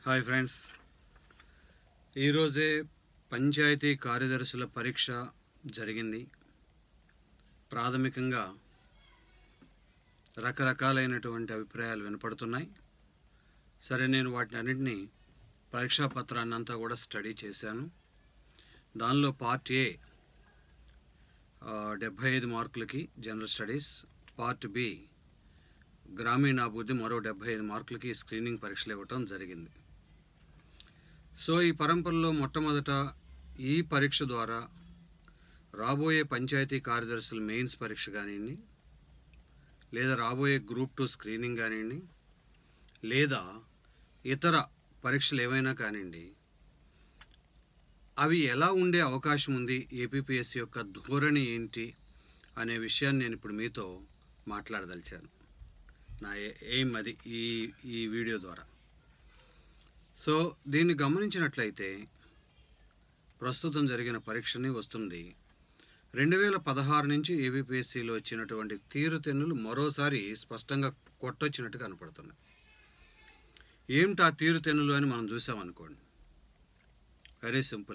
hi friends ఈరోజే పంచాయతీ కార్యదర్శుల పరీక్ష జరిగింది ప్రాథమికంగా రకరకాలైనటువంటి అభిప్రాయాలు వినపడుతున్నాయి సరే నేను వాటిని అన్నింటినీ పరీక్షా పత్రాన్ని అంతా కూడా స్టడీ చేశాను దానిలో పార్ట్ ఏ డెబ్భై ఐదు మార్కులకి జనరల్ స్టడీస్ పార్ట్ బి గ్రామీణాభివృద్ధి మరో డెబ్బై ఐదు మార్కులకి స్క్రీనింగ్ పరీక్షలు ఇవ్వటం జరిగింది సో ఈ పరంపరలో మొట్టమొదట ఈ పరీక్ష ద్వారా రాబోయే పంచాయతీ కార్యదర్శుల మెయిన్స్ పరీక్ష కానివ్వండి లేదా రాబోయే గ్రూప్ టూ స్క్రీనింగ్ కానివ్వండి లేదా ఇతర పరీక్షలు ఏవైనా కానివ్వండి అవి ఎలా ఉండే అవకాశం ఉంది ఏపీపీఎస్సీ యొక్క ధోరణి ఏంటి అనే విషయాన్ని నేను ఇప్పుడు మీతో మాట్లాడదలిచాను నా ఎయిమ్ అది ఈ ఈ వీడియో ద్వారా సో దీన్ని గమనించినట్లయితే ప్రస్తుతం జరిగిన పరీక్షని వస్తుంది రెండు వేల పదహారు నుంచి ఏబిపిఎస్సిలో వచ్చినటువంటి తీరుతెన్నులు మరోసారి స్పష్టంగా కొట్టొచ్చినట్టు కనపడుతున్నాయి ఏమిటి ఆ తీరుతెన్నులు అని మనం చూసామనుకోండి వెరీ సింపుల్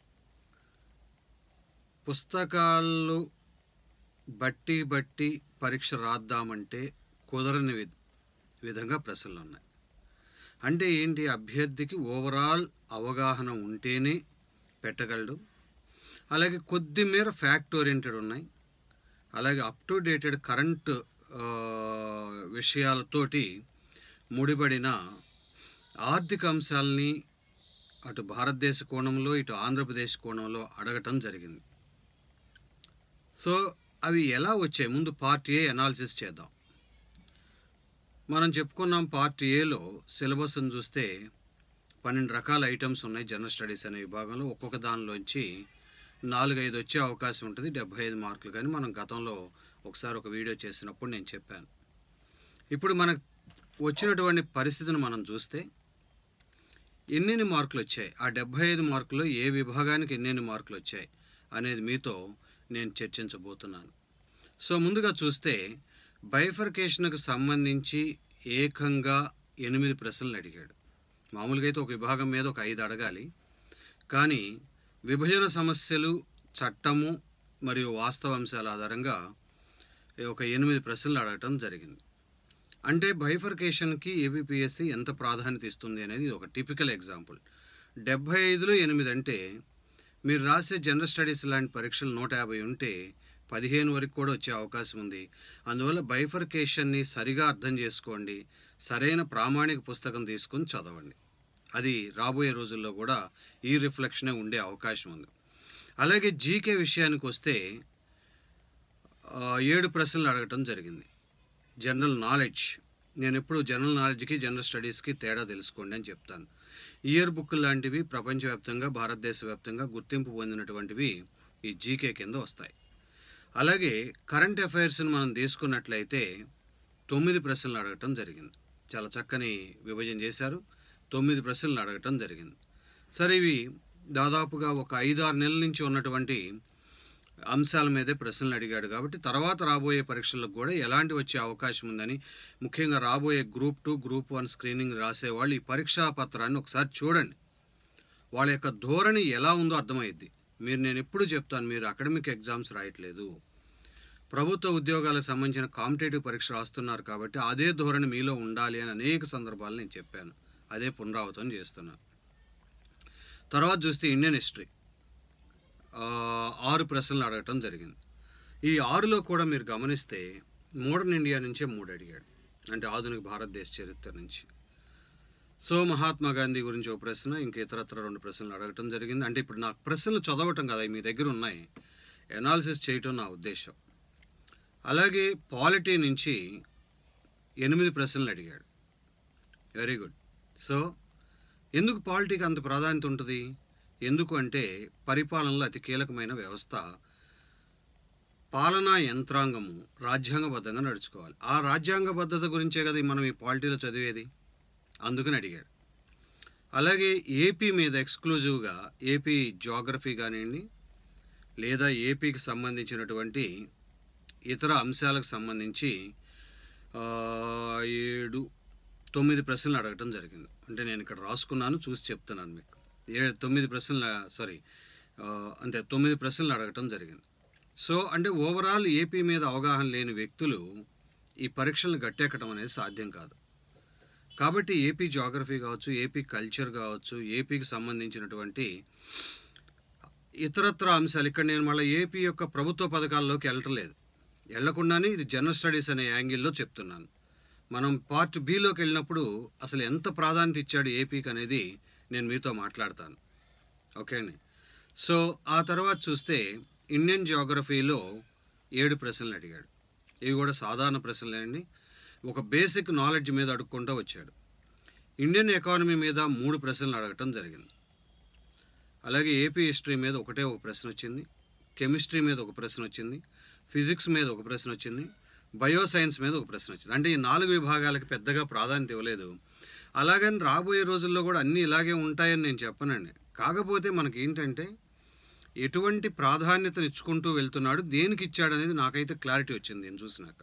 పుస్తకాలు బట్టి బట్టి పరీక్ష రాద్దామంటే కుదరని వి- విధంగా ప్రశ్నలు ఉన్నాయి అంటే ఏంటి అభ్యర్థికి ఓవరాల్ అవగాహన ఉంటేనే పెట్టగలడు అలాగే కొద్ది మేర ఫ్యాక్ట్ ఓరియంటెడ్ ఉన్నాయి అలాగే అప్ టు డేటెడ్ కరెంట్ విషయాలతోటి ముడిపడిన ఆర్థిక అంశాలని అటు భారతదేశ కోణంలో ఇటు ఆంధ్రప్రదేశ్ కోణంలో అడగటం జరిగింది సో అవి ఎలా వచ్చాయి ముందు పార్ట్ ఏ అనాలిసిస్ చేద్దాం మనం చెప్పుకున్నాం పార్ట్ ఏలో సిలబస్ని చూస్తే పన్నెండు రకాల ఐటమ్స్ ఉన్నాయి జనరల్ స్టడీస్ అనే విభాగంలో ఒక్కొక్క దానిలోంచి నాలుగైదు వచ్చే అవకాశం ఉంటుంది డెబ్బై ఐదు మార్కులు కానీ మనం గతంలో ఒకసారి ఒక వీడియో చేసినప్పుడు నేను చెప్పాను ఇప్పుడు మనకు వచ్చినటువంటి పరిస్థితిని మనం చూస్తే ఎన్నెన్ని మార్కులు వచ్చాయి ఆ డెబ్బై ఐదు మార్కుల్లో ఏ విభాగానికి ఎన్నెన్ని మార్కులు వచ్చాయి అనేది మీతో నేను చర్చించబోతున్నాను సో ముందుగా చూస్తే బైఫర్కేషన్కు సంబంధించి ఏకంగా ఎనిమిది ప్రశ్నలు అడిగాడు మామూలుగా అయితే ఒక విభాగం మీద ఒక ఐదు అడగాలి కానీ విభజన సమస్యలు చట్టము మరియు వాస్తవ అంశాల ఆధారంగా ఒక ఎనిమిది ప్రశ్నలు అడగటం జరిగింది అంటే బైఫర్కేషన్కి ఏబిపిఎస్సి ఎంత ప్రాధాన్యత ఇస్తుంది అనేది ఒక టిపికల్ ఎగ్జాంపుల్ డెబ్బై ఐదులో ఎనిమిది అంటే మీరు రాసే జనరల్ స్టడీస్ లాంటి పరీక్షలు నూట యాభై ఉంటే పదిహేను వరకు కూడా వచ్చే అవకాశం ఉంది అందువల్ల బైఫర్కేషన్ని సరిగా అర్థం చేసుకోండి సరైన ప్రామాణిక పుస్తకం తీసుకుని చదవండి అది రాబోయే రోజుల్లో కూడా ఈ రిఫ్లెక్షనే ఉండే అవకాశం ఉంది అలాగే జీకే విషయానికి వస్తే ఆ, ఏడు ప్రశ్నలు అడగటం జరిగింది జనరల్ నాలెడ్జ్ నేను ఎప్పుడు జనరల్ నాలెడ్జ్కి జనరల్ స్టడీస్కి తేడా తెలుసుకోండి అని చెప్తాను ఇయర్ బుక్ లాంటివి ప్రపంచవ్యాప్తంగా భారతదేశ వ్యాప్తంగా గుర్తింపు పొందినటువంటివి ఈ జీకే కింద వస్తాయి అలాగే కరెంట్ అఫైర్స్ని మనం తీసుకున్నట్లయితే తొమ్మిది ప్రశ్నలు అడగటం జరిగింది చాలా చక్కని విభజన చేశారు తొమ్మిది ప్రశ్నలు అడగటం జరిగింది సరే ఇవి దాదాపుగా ఒక ఐదారు నెలల నుంచి ఉన్నటువంటి అంశాల మీదే ప్రశ్నలు అడిగాడు కాబట్టి తర్వాత రాబోయే పరీక్షలకు కూడా ఎలాంటి వచ్చే అవకాశం ఉందని ముఖ్యంగా రాబోయే group two group one screening రాసేవాళ్ళు ఈ పరీక్షా పత్రాన్ని ఒకసారి చూడండి వాళ్ళ యొక్క ధోరణి ఎలా ఉందో అర్థమైద్ది మీరు నేను ఎప్పుడు చెప్తాను మీరు అకాడమిక్ ఎగ్జామ్స్ రాయట్లేదు ప్రభుత్వ ఉద్యోగాలకు సంబంధించిన కాంపిటేటివ్ పరీక్ష రాస్తున్నారు కాబట్టి అదే ధోరణి మీలో ఉండాలి అని అనేక సందర్భాలు నేను చెప్పాను అదే పునరావృతం చేస్తున్నాను తర్వాత చూస్తే ఇండియన్ హిస్టరీ ఆ, ఆరు ప్రశ్నలు అడగటం జరిగింది ఈ ఆరులో కూడా మీరు గమనిస్తే మోడర్న్ ఇండియా నుంచే మూడు అడిగాడు అంటే ఆధునిక భారతదేశ చరిత్ర నుంచి సో మహాత్మా గాంధీ గురించి ఒక ప్రశ్న ఇంక ఇతరత్ర రెండు ప్రశ్నలు అడగటం జరిగింది అంటే ఇప్పుడు నాకు ప్రశ్నలు చదవటం కదా మీ దగ్గర ఉన్నాయి ఎనాలిసిస్ చేయటం నా ఉద్దేశం అలాగే పాలిటీ నుంచి ఎనిమిది ప్రశ్నలు అడిగాడు వెరీ గుడ్ సో ఎందుకు పాలిటీకి అంత ప్రాధాన్యత ఉంటుంది ఎందుకు అంటే పరిపాలనలో అతి కీలకమైన వ్యవస్థ పాలనా యంత్రాంగము రాజ్యాంగబద్ధంగా నడుచుకోవాలి ఆ రాజ్యాంగబద్ధత గురించే కదా ఈ మనం ఈ పాలిటీలో చదివేది అందుకని అడిగాడు అలాగే ఏపీ మీద ఎక్స్క్లూజివ్గా ఏపీ జాగ్రఫీ కానివ్వండి లేదా ఏపీకి సంబంధించినటువంటి ఇతర అంశాలకు సంబంధించి ఆ, ఏడు తొమ్మిది ప్రశ్నలు అడగటం జరిగింది అంటే నేను ఇక్కడ రాసుకున్నాను చూసి చెప్తున్నాను మీకు ఏ తొమ్మిది ప్రశ్నల సారీ అంటే తొమ్మిది ప్రశ్నలు అడగటం జరిగింది సో అంటే ఓవరాల్ ఏపీ మీద అవగాహన లేని వ్యక్తులు ఈ పరీక్షలను గట్టెక్కడం అనేది సాధ్యం కాదు కాబట్టి ఏపీ జాగ్రఫీ కావచ్చు ఏపీ కల్చర్ కావచ్చు ఏపీకి సంబంధించినటువంటి ఇతరత్ర అంశాలు ఇక్కడ నేను మళ్ళీ ఏపీ యొక్క ప్రభుత్వ పథకాల్లోకి వెళ్ళట్లేదు వెళ్లకుండానే ఇది జనరల్ స్టడీస్ అనే యాంగిల్లో చెప్తున్నాను మనం పార్ట్ బిలోకి వెళ్ళినప్పుడు అసలు ఎంత ప్రాధాన్యత ఇచ్చాడు ఏపీకి అనేది నేను మీతో మాట్లాడతాను ఓకే అండి సో ఆ తర్వాత చూస్తే ఇండియన్ జియోగ్రఫీలో ఏడు ప్రశ్నలు అడిగాడు ఇవి కూడా సాధారణ ప్రశ్నలే అండి ఒక బేసిక్ నాలెడ్జ్ మీద అడుక్కుంటూ వచ్చాడు ఇండియన్ ఎకానమీ మీద మూడు ప్రశ్నలు అడగటం జరిగింది అలాగే ఏపీ హిస్టరీ మీద ఒకటే ఒక ప్రశ్న వచ్చింది కెమిస్ట్రీ మీద ఒక ప్రశ్న వచ్చింది ఫిజిక్స్ మీద ఒక ప్రశ్న వచ్చింది బయో సైన్స్ మీద ఒక ప్రశ్న వచ్చింది అంటే ఈ నాలుగు విభాగాలకి పెద్దగా ప్రాధాన్యత ఇవ్వలేదు అలాగని రాబోయే రోజుల్లో కూడా అన్నీ ఇలాగే ఉంటాయని నేను చెప్పనండి కాకపోతే మనకి ఏంటంటే ఎటువంటి ప్రాధాన్యతను ఇచ్చుకుంటూ వెళ్తున్నాడు దేనికి ఇచ్చాడు అనేది నాకైతే క్లారిటీ వచ్చింది నేను చూసినాక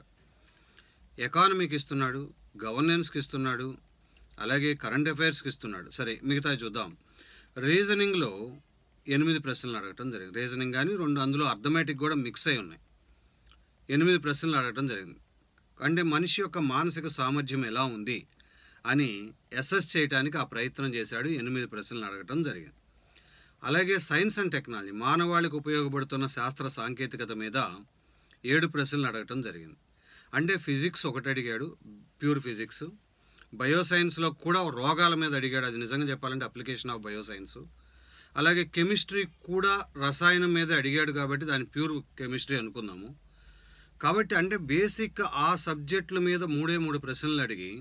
ఎకానమీకి ఇస్తున్నాడు గవర్నెన్స్కి ఇస్తున్నాడు అలాగే కరెంట్ అఫైర్స్కి ఇస్తున్నాడు సరే మిగతా చూద్దాం రీజనింగ్లో ఎనిమిది ప్రశ్నలు అడగటం జరిగింది రీజనింగ్ కానీ రెండు అందులో అర్థమెటిక్ కూడా మిక్స్ అయి ఉన్నాయి ఎనిమిది ప్రశ్నలు అడగటం జరిగింది అంటే మనిషి యొక్క మానసిక సామర్థ్యం ఎలా ఉంది అని అసెస్ చేయడానికి ఆ ప్రయత్నం చేశాడు ఎనిమిది ప్రశ్నలు అడగటం జరిగింది అలాగే సైన్స్ అండ్ టెక్నాలజీ మానవాళికి ఉపయోగపడుతున్న శాస్త్ర సాంకేతికత మీద ఏడు ప్రశ్నలు అడగటం జరిగింది అంటే ఫిజిక్స్ ఒకటి అడిగాడు ప్యూర్ ఫిజిక్స్ బయోసైన్స్లో కూడా రోగాల మీద అడిగాడు అది నిజంగా చెప్పాలంటే అప్లికేషన్ ఆఫ్ బయోసైన్స్ అలాగే కెమిస్ట్రీ కూడా రసాయనం మీద అడిగాడు కాబట్టి దాని ప్యూర్ కెమిస్ట్రీ అనుకుందాము కాబట్టి అంటే బేసిక్ ఆ సబ్జెక్టుల మీద మూడే మూడు ప్రశ్నలు అడిగి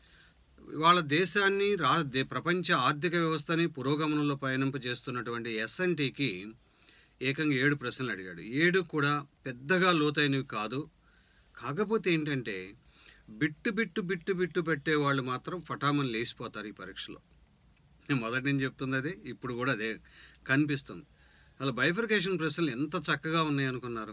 వాళ్ళ దేశాన్ని రా దే- ప్రపంచ ఆర్థిక వ్యవస్థని పురోగమనంలో పయనింపజేస్తున్నటువంటి ఎస్ఎన్టీకి ఏకంగా ఏడు ప్రశ్నలు అడిగాడు ఏడు కూడా పెద్దగా లోతైనవి కాదు కాకపోతే ఏంటంటే బిట్టు బిట్టు బిట్టు బిట్టు పెట్టే వాళ్ళు మాత్రం ఫటామని లేచిపోతారు ఈ పరీక్షలో నేను మొదటి నుంచి చెప్తుంది అదే ఇప్పుడు కూడా అదే కనిపిస్తుంది అసలు బైఫర్కేషన్ ప్రశ్నలు ఎంత చక్కగా ఉన్నాయి అనుకున్నారు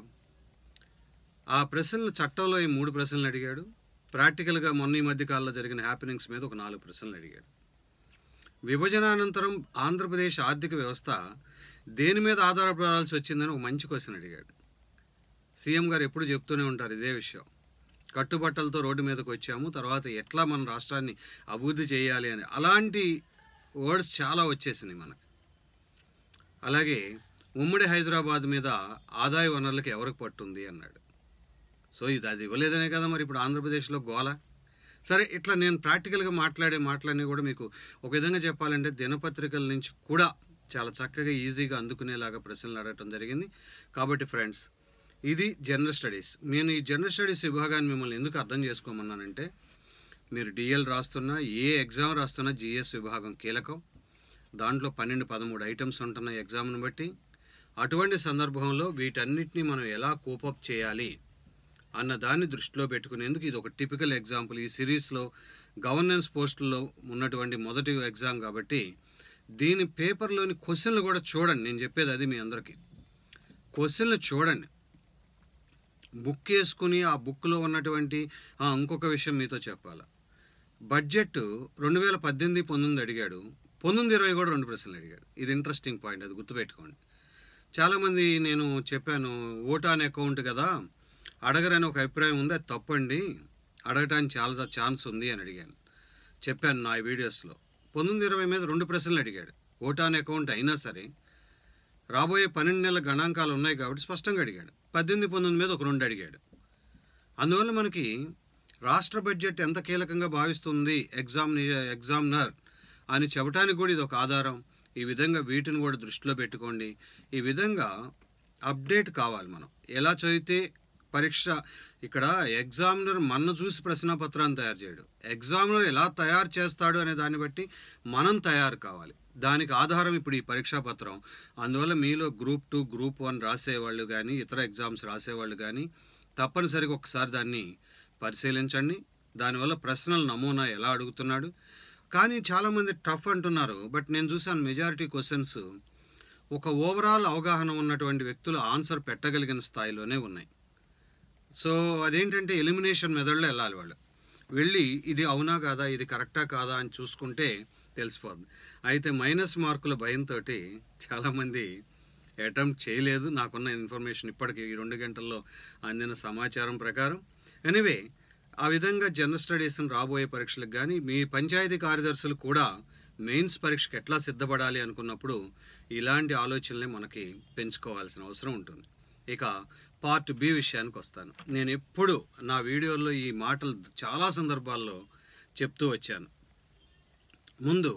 ఆ ప్రశ్నలు చట్టంలో ఈ మూడు ప్రశ్నలు అడిగాడు ప్రాక్టికల్గా మొన్న ఈ మధ్య కాలంలో జరిగిన హ్యాపెనింగ్స్ మీద ఒక నాలుగు ప్రశ్నలు అడిగాడు విభజనానంతరం ఆంధ్రప్రదేశ్ ఆర్థిక వ్యవస్థ దేని మీద ఆధారపడాల్సి వచ్చిందని ఒక మంచి క్వశ్చన్ అడిగాడు సీఎం గారు ఎప్పుడు చెప్తూనే ఉంటారు ఇదే విషయం కట్టుబట్టలతో రోడ్డు మీదకి వచ్చాము తర్వాత ఎట్లా మన రాష్ట్రాన్ని అభివృద్ధి చేయాలి అని అలాంటి వర్డ్స్ చాలా వచ్చేసినాయి మనకు అలాగే ఉమ్మడి హైదరాబాద్ మీద ఆదాయ వనరులకు ఎవరికి పట్టుంది అన్నాడు సో ఇది అది ఇవ్వలేదనే కదా మరి ఇప్పుడు ఆంధ్రప్రదేశ్లో గోల సరే ఇట్లా నేను ప్రాక్టికల్గా మాట్లాడే మాటలన్నీ కూడా మీకు ఒక విధంగా చెప్పాలంటే దినపత్రికల నుంచి కూడా చాలా చక్కగా ఈజీగా అందుకునేలాగా ప్రశ్నలు అడగటం జరిగింది కాబట్టి ఫ్రెండ్స్ ఇది జనరల్ స్టడీస్ నేను ఈ జనరల్ స్టడీస్ విభాగాన్ని మిమ్మల్ని ఎందుకు అర్థం చేసుకోమన్నానంటే మీరు డిఎల్ రాస్తున్నా ఏ ఎగ్జామ్ రాస్తున్నా జిఎస్ విభాగం కీలకం దాంట్లో పన్నెండు పదమూడు ఐటమ్స్ ఉంటున్న ఎగ్జామ్ను బట్టి అటువంటి సందర్భంలో వీటన్నిటిని మనం ఎలా కోపప్ చేయాలి అన్న దాన్ని దృష్టిలో పెట్టుకునేందుకు ఇది ఒక టిపికల్ ఎగ్జాంపుల్ ఈ సిరీస్లో గవర్నెన్స్ పోస్టుల్లో ఉన్నటువంటి మొదటి ఎగ్జామ్ కాబట్టి దీని పేపర్లోని క్వశ్చన్లు కూడా చూడండి నేను చెప్పేది అది మీ అందరికీ క్వశ్చన్లు చూడండి బుక్ వేసుకుని ఆ బుక్లో ఉన్నటువంటి ఆ, ఇంకొక విషయం మీతో చెప్పాలా బడ్జెట్ రెండు వేల పద్దెనిమిది పంతొమ్మిది అడిగాడు పంతొమ్మిది ఇరవై కూడా రెండు ప్రశ్నలు అడిగాడు ఇది ఇంట్రెస్టింగ్ పాయింట్ అది గుర్తుపెట్టుకోండి చాలామంది నేను చెప్పాను ఓటాన్ అకౌంట్ కదా అడగరని ఒక అభిప్రాయం ఉంది అది తప్పండి అడగటానికి చాలా ఛాన్స్ ఉంది అని అడిగాను చెప్పాను నా వీడియోస్లో పంతొమ్మిది ఇరవై మీద రెండు ప్రశ్నలు అడిగాడు ఓటాన్ అకౌంట్ అయినా సరే రాబోయే పన్నెండు నెలల గణాంకాలు ఉన్నాయి కాబట్టి స్పష్టంగా అడిగాడు పద్దెనిమిది పంతొమ్మిది మీద ఒక రెండు అడిగాడు అందువల్ల మనకి రాష్ట్ర బడ్జెట్ ఎంత కీలకంగా భావిస్తుంది ఎగ్జామ్ ఎగ్జామినర్ అని చెప్పడానికి కూడా ఇది ఒక ఆధారం ఈ విధంగా వీటిని కూడా దృష్టిలో పెట్టుకోండి ఈ విధంగా అప్డేట్ కావాలి మనం ఎలా చదివితే పరీక్ష ఇక్కడ ఎగ్జామినర్ మన్ను చూసి ప్రశ్నపత్రాన్ని తయారు చేయడు ఎగ్జామినర్ ఎలా తయారు చేస్తాడు అనే దాన్ని బట్టి మనం తయారు కావాలి దానికి ఆధారం ఇప్పుడు ఈ పరీక్షా పత్రం అందువల్ల మీలో గ్రూప్ టూ గ్రూప్ వన్ రాసేవాళ్ళు కానీ ఇతర ఎగ్జామ్స్ రాసేవాళ్ళు కానీ తప్పనిసరిగా ఒకసారి దాన్ని పరిశీలించండి దానివల్ల ప్రశ్నల నమూనా ఎలా అడుగుతున్నాడు కానీ చాలామంది టఫ్ అంటున్నారు బట్ నేను చూసాను మెజారిటీ క్వశ్చన్స్ ఒక ఓవరాల్ అవగాహన ఉన్నటువంటి వ్యక్తులు ఆన్సర్ పెట్టగలిగిన స్థాయిలోనే ఉన్నాయి సో అదేంటంటే ఎలిమినేషన్ మెథడ్లో వెళ్ళాలి వాళ్ళు వెళ్ళి ఇది అవునా కాదా ఇది కరెక్టా కాదా అని చూసుకుంటే తెలిసిపోతుంది అయితే మైనస్ మార్కుల భయంతో చాలామంది అటెంప్ట్ చేయలేదు నాకున్న ఇన్ఫర్మేషన్ ఇప్పటికి ఈ రెండు గంటల్లో అందిన సమాచారం ప్రకారం ఎనివే ఆ విధంగా జనరల్ స్టడీస్ని రాబోయే పరీక్షలకు కానీ మీ పంచాయతీ కార్యదర్శులు కూడా మెయిన్స్ పరీక్షకు ఎట్లా సిద్ధపడాలి అనుకున్నప్పుడు ఇలాంటి ఆలోచనలే మనకి పెంచుకోవాల్సిన అవసరం ఉంటుంది ఇక పార్ట్ బి విషయానికి వస్తాను నేను ఎప్పుడు నా వీడియోల్లో ఈ మాటలు చాలా సందర్భాల్లో చెప్తూ వచ్చాను ముందు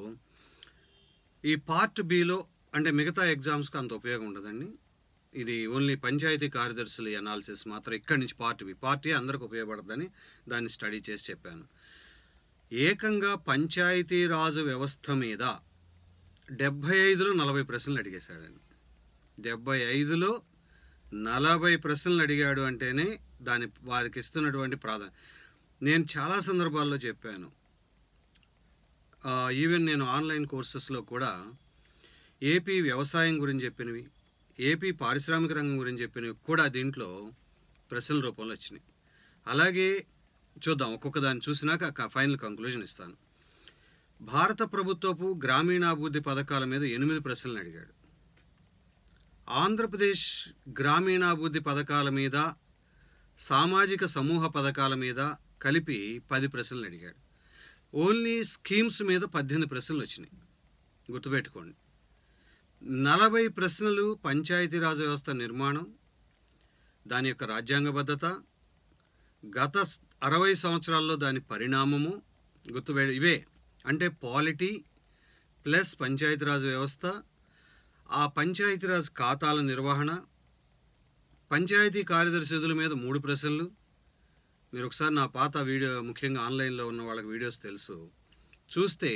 ఈ పార్ట్ బిలో అంటే మిగతా ఎగ్జామ్స్కి అంత ఉపయోగం ఉండదండి ఇది ఓన్లీ పంచాయతీ కార్యదర్శుల అనాలిసిస్ మాత్రం ఇక్కడి నుంచి పార్ట్ బి పార్టీ అందరికి ఉపయోగపడదని దాన్ని స్టడీ చేసి చెప్పాను ఏకంగా పంచాయతీరాజు వ్యవస్థ మీద డెబ్భై ఐదులో నలభై ప్రశ్నలు అడిగేశాడండి డెబ్భై ఐదులో నలభై ప్రశ్నలు అడిగాడు అంటేనే దాని వారికి ఇస్తున్నటువంటి ప్రాధాన్యత నేను చాలా సందర్భాల్లో చెప్పాను ఆ, ఈవెన్ నేను ఆన్లైన్ కోర్సెస్లో కూడా ఏపీ వ్యవసాయం గురించి చెప్పినవి ఏపీ పారిశ్రామిక రంగం గురించి చెప్పినవి కూడా దీంట్లో ప్రశ్నల రూపంలో వచ్చినాయి అలాగే చూద్దాం ఒక్కొక్క దాన్ని చూసినాక ఫైనల్ కంక్లూజన్ ఇస్తాను భారత ప్రభుత్వపు గ్రామీణాభివృద్ధి పథకాల మీద ఎనిమిది ప్రశ్నలు అడిగాడు ఆంధ్రప్రదేశ్ గ్రామీణాభివృద్ధి పథకాల మీద సామాజిక సమూహ పథకాల మీద కలిపి పది ప్రశ్నలు అడిగాడు ఓన్లీ స్కీమ్స్ మీద పద్దెనిమిది ప్రశ్నలు వచ్చినాయి గుర్తుపెట్టుకోండి నలభై ప్రశ్నలు పంచాయతీరాజ్ వ్యవస్థ నిర్మాణం దాని యొక్క రాజ్యాంగబద్ధత గత స్- అరవై సంవత్సరాల్లో దాని పరిణామము గుర్తుపె ఇవే అంటే పాలిటీ ప్లస్ పంచాయతీరాజ్ వ్యవస్థ ఆ పంచాయతీరాజ్ ఖాతాల నిర్వహణ పంచాయతీ కార్యదర్శి విధుల మీద మూడు ప్రశ్నలు మీరు ఒకసారి నా పాత వీడియో ముఖ్యంగా ఆన్లైన్లో ఉన్న వాళ్ళకి వీడియోస్ తెలుసు చూస్తే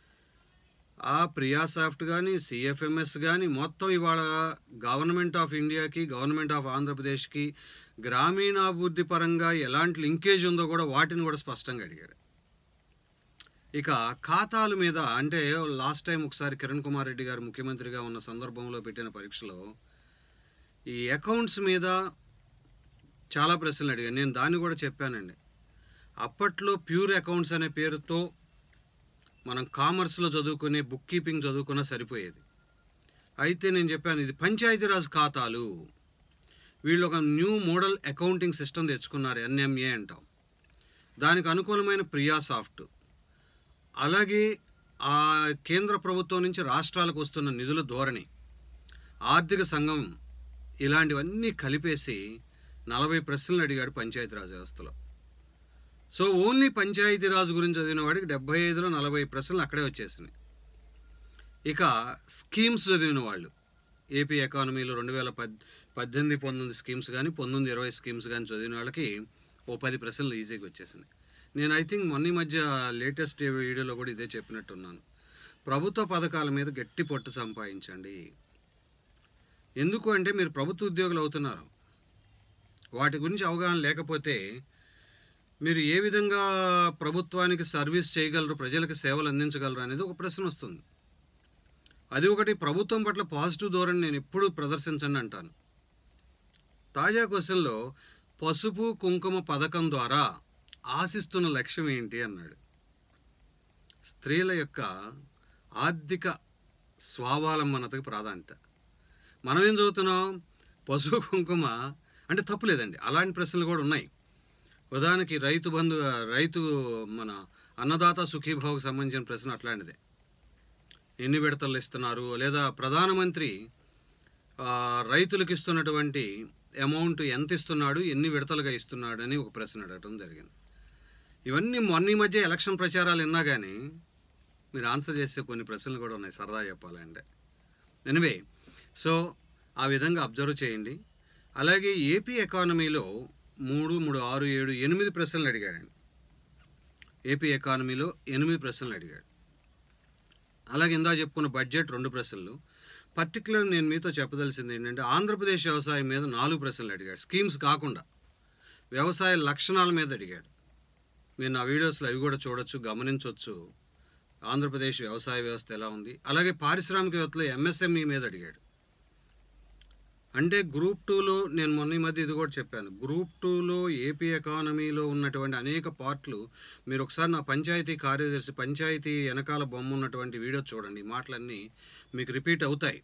ఆ ప్రియా సాఫ్ట్ కానీ సిఎఫ్ఎంఎస్ కానీ మొత్తం ఇవాళ గవర్నమెంట్ ఆఫ్ ఇండియాకి గవర్నమెంట్ ఆఫ్ ఆంధ్రప్రదేశ్కి గ్రామీణాభివృద్ధి పరంగా ఎలాంటి లింకేజ్ ఉందో కూడా వాటిని కూడా స్పష్టంగా అడిగాడు ఇక ఖాతాల మీద అంటే లాస్ట్ టైం ఒకసారి కిరణ్ కుమార్ రెడ్డి గారు ముఖ్యమంత్రిగా ఉన్న సందర్భంలో పెట్టిన పరీక్షలో ఈ అకౌంట్స్ మీద చాలా ప్రశ్నలు అడిగాను నేను దాన్ని కూడా చెప్పానండి అప్పట్లో ప్యూర్ అకౌంట్స్ అనే పేరుతో మనం కామర్స్లో చదువుకునే బుక్ కీపింగ్ చదువుకున్నా సరిపోయేది అయితే నేను చెప్పాను ఇది పంచాయతీరాజ్ ఖాతాలు వీళ్ళు ఒక న్యూ మోడల్ అకౌంటింగ్ సిస్టమ్ తెచ్చుకున్నారు ఎన్ఎంఏ అంటాం దానికి అనుకూలమైన ప్రియా సాఫ్ట్ అలాగే ఆ కేంద్ర ప్రభుత్వం నుంచి రాష్ట్రాలకు వస్తున్న నిధుల ధోరణి ఆర్థిక సంఘం ఇలాంటివన్నీ కలిపేసి నలభై ప్రశ్నలు అడిగాడు పంచాయతీరాజ్ వ్యవస్థలో సో ఓన్లీ పంచాయతీరాజ్ గురించి చదివిన వాడికి డెబ్బై ఐదులో నలభై ప్రశ్నలు అక్కడే వచ్చేసినాయి ఇక స్కీమ్స్ చదివిన వాళ్ళు ఏపీ ఎకానమీలో రెండు వేల పద్ పద్దెనిమిది పంతొమ్మిది స్కీమ్స్ కానీ పంతొమ్మిది ఇరవై స్కీమ్స్ కానీ చదివిన వాళ్ళకి ఓ పది ప్రశ్నలు ఈజీగా వచ్చేసినాయి నేను ఐ థింక్ మొన్న ఈ మధ్య లేటెస్ట్ వీడియోలో కూడా ఇదే చెప్పినట్టున్నాను ప్రభుత్వ పథకాల మీద గట్టి పట్టు సంపాదించండి ఎందుకు అంటే మీరు ప్రభుత్వ ఉద్యోగులు అవుతున్నారు వాటి గురించి అవగాహన లేకపోతే మీరు ఏ విధంగా ప్రభుత్వానికి సర్వీస్ చేయగలరు ప్రజలకు సేవలు అందించగలరు అనేది ఒక ప్రశ్న వస్తుంది అది ఒకటి ప్రభుత్వం పట్ల పాజిటివ్ ధోరణి నేను ఎప్పుడు ప్రదర్శించండి అంటాను తాజా క్వశ్చన్లో పసుపు కుంకుమ పథకం ద్వారా ఆశిస్తున్న లక్ష్యం ఏంటి అన్నాడు స్త్రీల యొక్క ఆర్థిక స్వావలంబనతకు ప్రాధాన్యత మనం ఏం చదువుతున్నాం పశువు కుంకుమ అంటే తప్పు లేదండి అలాంటి ప్రశ్నలు కూడా ఉన్నాయి ఉదాహరణకి రైతు బంధు రైతు మన అన్నదాత సుఖీభావకు సంబంధించిన ప్రశ్న అట్లాంటిదే ఎన్ని విడతలు ఇస్తున్నారు లేదా ప్రధానమంత్రి ఆ, రైతులకు ఇస్తున్నటువంటి అమౌంట్ ఎంత ఇస్తున్నాడు ఎన్ని విడతలుగా ఇస్తున్నాడు అని ఒక ప్రశ్న అడగటం జరిగింది ఇవన్నీ మొన్న ఈ మధ్య ఎలక్షన్ ప్రచారాలు విన్నా కానీ మీరు ఆన్సర్ చేసే కొన్ని ప్రశ్నలు కూడా ఉన్నాయి సరదా చెప్పాలంటే ఎనివే సో ఆ విధంగా అబ్జర్వ్ చేయండి అలాగే ఏపీ ఎకానమీలో మూడు మూడు ఆరు ఏడు ఎనిమిది ప్రశ్నలు అడిగాడండి ఏపీ ఎకానమీలో ఎనిమిది ప్రశ్నలు అడిగాడు అలాగే ఇందా చెప్పుకున్న బడ్జెట్ రెండు ప్రశ్నలు పర్టికులర్ నేను మీతో చెప్పదలసింది ఏంటంటే ఆంధ్రప్రదేశ్ వ్యవసాయం మీద నాలుగు ప్రశ్నలు అడిగాడు స్కీమ్స్ కాకుండా వ్యవసాయ లక్షణాల మీద అడిగాడు మీరు నా వీడియోస్లో అవి కూడా చూడొచ్చు గమనించవచ్చు ఆంధ్రప్రదేశ్ వ్యవసాయ వ్యవస్థ ఎలా ఉంది అలాగే పారిశ్రామికవేత్తలో ఎంఎస్ఎంఈ మీద అడిగాడు అంటే గ్రూప్ టూలో నేను మొన్న ఈ మధ్య ఇది కూడా చెప్పాను గ్రూప్ టూలో ఏపీ ఎకానమీలో ఉన్నటువంటి అనేక పార్ట్లు మీరు ఒకసారి నా పంచాయతీ కార్యదర్శి పంచాయతీ వెనకాల బొమ్మ ఉన్నటువంటి వీడియో చూడండి ఈ మాటలన్నీ మీకు రిపీట్ అవుతాయి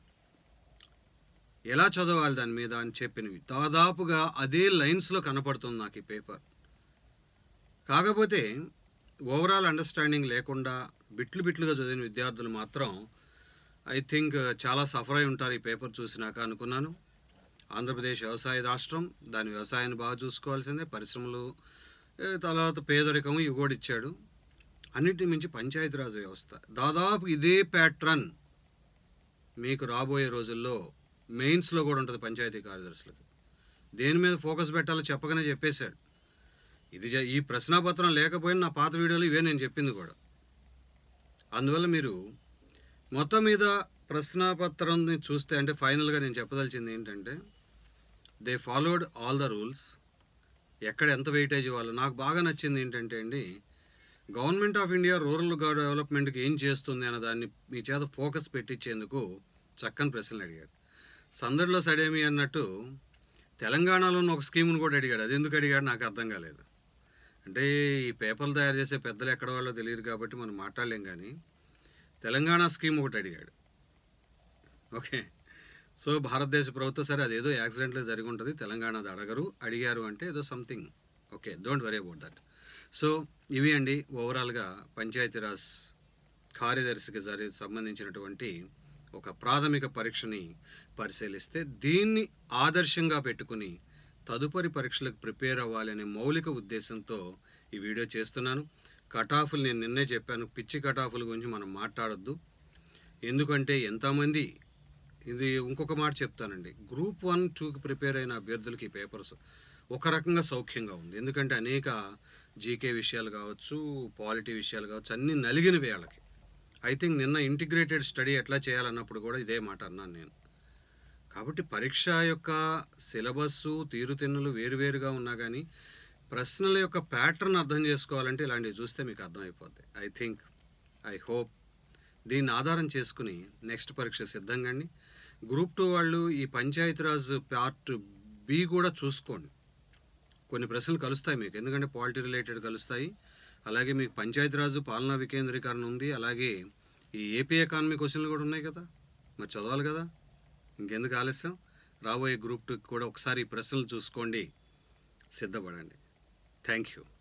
ఎలా చదవాలి దాని మీద అని చెప్పినవి దాదాపుగా అదే లైన్స్లో కనపడుతుంది నాకు ఈ పేపర్ కాకపోతే ఓవరాల్ అండర్స్టాండింగ్ లేకుండా బిట్లు బిట్లుగా చదివిన విద్యార్థులు మాత్రం ఐ థింక్ చాలా సఫర్ అయి ఉంటారు ఈ పేపర్ చూసినాక అనుకున్నాను ఆంధ్రప్రదేశ్ వ్యవసాయ రాష్ట్రం దాని వ్యవసాయాన్ని బాగా చూసుకోవాల్సిందే పరిశ్రమలు ఏ, తర్వాత పేదరికం ఇవి కూడా ఇచ్చాడు అన్నిటి మించి పంచాయతీరాజ్ వ్యవస్థ దాదాపు ఇదే ప్యాట్రన్ మీకు రాబోయే రోజుల్లో మెయిన్స్లో కూడా ఉంటుంది పంచాయతీ కార్యదర్శులకు దేని మీద ఫోకస్ పెట్టాలో చెప్పగానే చెప్పేశాడు ఇది జ- ఈ ప్రశ్నాపత్రం లేకపోయినా నా పాత వీడియోలు ఇవే నేను చెప్పింది కూడా అందువల్ల మీరు మొత్తం మీద ప్రశ్నాపత్రాన్ని చూస్తే అంటే ఫైనల్గా నేను చెప్పదలిచింది ఏంటంటే they followed all the rules ఎక్కడ ఎంత వెయిటేజ్ ఇవ్వాలో నాకు బాగా నచ్చింది ఏంటంటే అండి గవర్నమెంట్ ఆఫ్ ఇండియా రూరల్ డెవలప్మెంట్కి ఏం చేస్తుంది అన్న దాన్ని మీ చేత ఫోకస్ పెట్టించేందుకు చక్కని ప్రశ్నలు అడిగాడు సందడిలో సడేమి అన్నట్టు తెలంగాణలో ఉన్న ఒక స్కీమ్ను కూడా అడిగాడు అది ఎందుకు అడిగాడు నాకు అర్థం కాలేదు అంటే ఈ పేపర్లు తయారు చేసే పెద్దలు ఎక్కడ వాళ్ళో తెలియదు కాబట్టి మనం మాట్లాడలేం కానీ తెలంగాణ స్కీమ్ ఒకటి అడిగాడు ఓకే సో భారతదేశ ప్రభుత్వం సరే అదేదో యాక్సిడెంట్లో జరిగి ఉంటుంది తెలంగాణది అడగరు అడిగారు అంటే ఏదో something okay don't worry about that so ఇవి అండి ఓవరాల్గా పంచాయతీరాజ్ కార్యదర్శికి జరి సంబంధించినటువంటి ఒక ప్రాథమిక పరీక్షని పరిశీలిస్తే దీన్ని ఆదర్శంగా పెట్టుకుని తదుపరి పరీక్షలకు ప్రిపేర్ అవ్వాలనే మౌలిక ఉద్దేశంతో ఈ వీడియో చేస్తున్నాను కటాఫ్లు నేను నిన్నే చెప్పాను పిచ్చి కటాఫ్ల గురించి మనం మాట్లాడొద్దు ఎందుకంటే ఎంతమంది ఇది ఇంకొక మాట చెప్తానండి గ్రూప్ వన్ టూకి ప్రిపేర్ అయిన అభ్యర్థులకి ఈ పేపర్స్ ఒక రకంగా సౌఖ్యంగా ఉంది ఎందుకంటే అనేక జీకే విషయాలు కావచ్చు పాలిటీ విషయాలు కావచ్చు అన్నీ నలిగినవి వాళ్ళకి ఐ థింక్ నిన్న ఇంటిగ్రేటెడ్ స్టడీ ఎట్లా చేయాలన్నప్పుడు కూడా ఇదే మాట అన్నాను నేను కాబట్టి పరీక్ష యొక్క సిలబస్సు తీరుతెన్నులు వేరువేరుగా ఉన్నా కానీ ప్రశ్నల యొక్క ప్యాటర్న్ అర్థం చేసుకోవాలంటే ఇలాంటివి చూస్తే మీకు అర్థమైపోద్ది ఐ థింక్ ఐ హోప్ దీన్ని ఆధారం చేసుకుని నెక్స్ట్ పరీక్ష సిద్ధంగా అండి గ్రూప్ టూ వాళ్ళు ఈ పంచాయతీరాజ్ పార్ట్ బి కూడా చూసుకోండి కొన్ని ప్రశ్నలు కలుస్తాయి మీకు ఎందుకంటే పాలిటీ రిలేటెడ్ కలుస్తాయి అలాగే మీకు పంచాయతీరాజు పాలనా వికేంద్రీకరణ ఉంది అలాగే ఈ ఏపీ ఎకానమీ క్వశ్చన్లు కూడా ఉన్నాయి కదా మరి చదవాలి కదా ఇంకెందుకు ఆలస్యం రాబోయే గ్రూప్ టూకి కూడా ఒకసారి ఈ ప్రశ్నలు చూసుకోండి సిద్ధపడండి థ్యాంక్ యూ